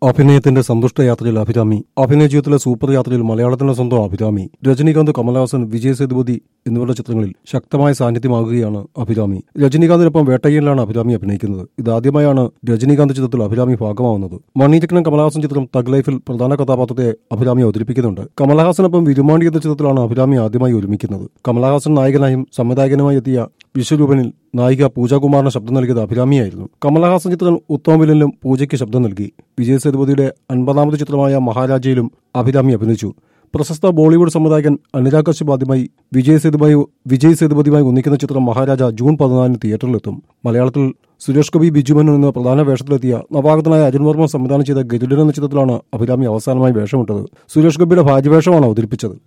അഭിനയത്തിന്റെ സന്തുഷ്ട യാത്രയിൽ അഭിരാമി അഭിനയ ജീവിതത്തിലെ സൂപ്പർ യാത്രയിൽ മലയാളത്തിന്റെ സ്വന്തം അഭിരാമി രജനീകാന്ത് കമലഹാസൻ വിജയ് സേതുപതി എന്നിവരുടെ ചിത്രങ്ങളിൽ ശക്തമായ സാന്നിധ്യമാകുകയാണ് അഭിരാമി രജനീകാന്തിനൊപ്പം വേട്ടയ്യനിലാണ് അഭിരാമി അഭിനയിക്കുന്നത് ഇതാദ്യമായാണ് രജനീകാന്ത് ചിത്രത്തിൽ അഭിരാമി ഭാഗമാവുന്നത് മണിരത്നം കമലഹാസൻ ചിത്രം തഗ് ലൈഫിൽ പ്രധാന കഥാപാത്രത്തെ അഭിരാമി അവതരിപ്പിക്കുന്നുണ്ട് കമലഹാസനൊപ്പം വിരുമാണ്ടി എന്ന ചിത്രത്തിലാണ് അഭിരാമി ആദ്യമായി ഒരുമിക്കുന്നത് കമലഹാസൻ നായകനായും സംവിധായകനുമായി എത്തിയ വിശ്വരൂപനിൽ നായിക പൂജാകുമാറിന് ശബ്ദം നൽകിയത് അഭിരാമിയായിരുന്നു കമലഹാസൻ ചിത്രം ഉത്തമവിലും പൂജയ്ക്ക് ശബ്ദം നൽകി വിജയ് സേതുപതിയുടെ അൻപതാമത് ചിത്രമായ മഹാരാജയിലും അഭിരാമി അഭിനയിച്ചു പ്രശസ്ത ബോളിവുഡ് സംവിധായകൻ അനുരാഗ് കശ്യപ് ആദ്യമായി വിജയ് സേതുമായി വിജയ് സേതുപതിയുമായി ഒന്നിക്കുന്ന ചിത്രം മഹാരാജ ജൂൺ പതിനാലിന് തിയേറ്ററിലെത്തും മലയാളത്തിൽ സുരേഷ് ഗോപി ബിജുമൻ എന്ന പ്രധാന വേഷത്തിലെത്തിയ നവാഗതനായ അരുൺ വർമ്മ സംവിധാനം ചെയ്ത ഗരുഡൻ എന്ന ചിത്രത്തിലാണ് അഭിരാമി അവസാനമായി വേഷമിട്ടത് സുരേഷ് ഗോപിയുടെ ഭാര്യവേഷമാണ് അവതരിപ്പിച്ചത്